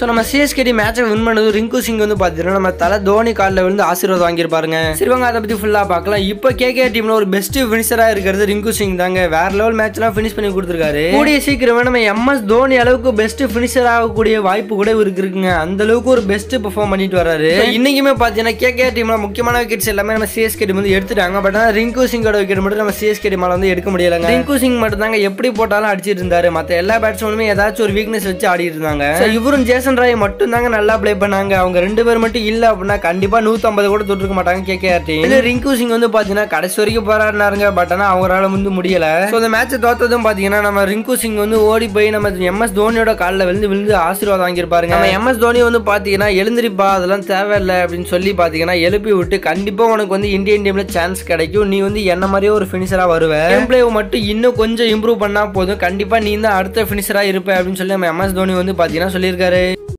so நம்ம சிஎஸ்கேடி மேட்சை win பண்ணது ரிங்கு சிங் வந்து பார்த்தீங்கன்னா நம்ம தலை தோனி காலில் விழுந்து ஆசீர்வாதம் வாங்கியிருப்பாருங்க சிறுவங்க அதை பற்றி ஃபுல்லாக பார்க்கலாம் இப்போ கேகே டீம்ல ஒரு பெஸ்ட் ஃபினிஷராக இருக்கிறது ரிங்கு சிங் தாங்க வேற லெவல் மேட்ச்லாம் ஃபினிஷ் பண்ணி கொடுத்துருக்காரு கூடிய சீக்கிரமே நம்ம எம்எஸ் தோனி அளவுக்கு பெஸ்ட் ஃபினிஷர் ஆகக்கூடிய வாய்ப்பு கூட இவருக்கு இருக்குங்க அந்த அளவுக்கு ஒரு பெஸ்ட் பெர்ஃபார்ம் பண்ணிட்டு வராரு So, இன்னைக்குமே பார்த்தீங்கன்னா கேகே டீம்ல முக்கியமான விக்கெட்ஸ் எல்லாமே நம்ம சிஎஸ்கே டீம் வந்து எடுத்துட்டாங்க பட் ஆனால் ரிங்கு சிங்கோட விக்கெட் மட்டும் நம்ம சிஎஸ்கே டீமால வந்து எடுக்க முடியலங்க ரிங்கு சிங் மட்டும் தாங்க எப்படி போட்டாலும் அடிச்சிட்டு இருந்தாரு மற்ற எல்லா பேட்ஸ்மேனுமே ஏதாச்சும் ஒரு வீக்னஸ் வச்சு ஆடிட்டு இருந்தாங்க So, இவரும் ஜேசன் ராய் மட்டும் தாங்க நல்லா ப்ளே பண்ணாங்க அவங்க ரெண்டு பேர் மட்டும் இல்ல அப்படின்னா கண்டிப்பா 150 கூட தொட்டிருக்க மாட்டாங்க கேகேஆர் டீம் இது ரிங்கு சிங் வந்து பாத்தீங்கன்னா கடைசி வரைக்கும் போராடினாருங்க பட் ஆனா அவரால வந்து முடியல ஸோ அந்த மேட்ச் தோத்ததும் பாத்தீங்கன்னா நம்ம ரிங்கு சிங் வந்து ஓடி போய் நம்ம எம்எஸ் தோனியோட காலில் விழுந்து விழுந்து ஆசீர்வாதம் வாங்கியிருப்பாருங்க நம்ம எம்எஸ் தோனி வந்து பாத்தீங்கன்னா எழுந்திரிப்பா அதெல்லாம் தேவையில்லை அப்படின்னு சொல்லி பாத்தீங்கன்னா எழுப்பி விட்டு கண்டிப்பா உனக்கு வந்து இந்தியன் டீம்ல சான்ஸ் கிடைக்கும் நீ வந்து என்ன மாதிரியே ஒரு ஃபினிஷரா வருவ கேம் பிளே மட்டும் இன்னும் கொஞ்சம் இம்ப்ரூவ் பண்ணா போதும் கண்டிப்பா நீ தான் அடுத்த ஃபினிஷரா இருப்ப அப்படின்னு சொல்லி நம்ம எம்எஸ் தோனி வந்து பாத்தீங்கன்னா சொல்லியிருக்காரு